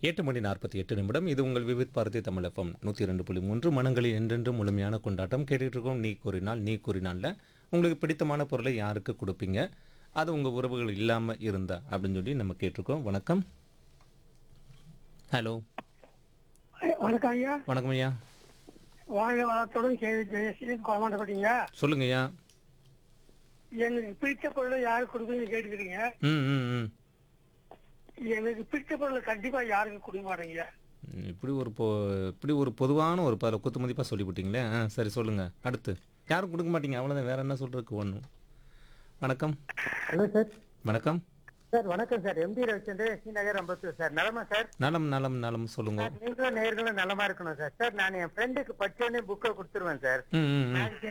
எட்டு மணி நாற்பத்தி எட்டு நிமிடம் இது உங்கள் விவித் பாரதி தமிழ் எஃப்எம் நூற்றி ரெண்டு புள்ளி மூன்று மனங்களில் என்றென்று முழுமையான கொண்டாட்டம் கேட்டுட்டு இருக்கோம் நீ கூறினால் நீ கூறினால்ல உங்களுக்கு பிடித்தமான பொருளை யாருக்கு கொடுப்பீங்க அது உங்கள் உறவுகள் இல்லாமல் இருந்தா அப்படின்னு சொல்லி நம்ம கேட்டிருக்கோம் வணக்கம் ஹலோ வணக்கம் ஐயா வணக்கம் ஐயா வாழ்க வளத்துடன் கேள்வி ஜெயஸ்ரீன் கொமாண்டப்பட்டீங்க சொல்லுங்க ஐயா எனக்கு பிடிச்ச பொருளை யாருக்கு கொடுப்பீங்கன்னு கேட்டுக்கிறீங்க ம் ம் ம் எனக்கு பிடிச்ச பொருளை கண்டிப்பா யாருக்கு கொடுக்க மாட்டேங்க ம், இப்படி ஒரு பொ இப்படி ஒரு பொதுவான ஒரு பதில் குத்து மதிப்பாக சொல்லிவிட்டீங்களே ஆ சரி சொல்லுங்கள் அடுத்து யாரும் கொடுக்க மாட்டீங்க அவ்வளோதான் வேற என்ன சொல்கிறதுக்கு ஒன்றும் வணக்கம் ஹலோ சார் வணக்கம் சார் வணக்கம் sir MD Ravichandran C Nagar Ambattur sir நலமா சார் நலம் நலம் நலம் சொல்லுங்க நீங்களும் நேர்களும் நலமா இருக்கணும் சார் சார் நான் என் ஃப்ரெண்டுக்கு படிச்சோடனே புக்கை கொடுத்துருவேன் சார் ம் ம் ம்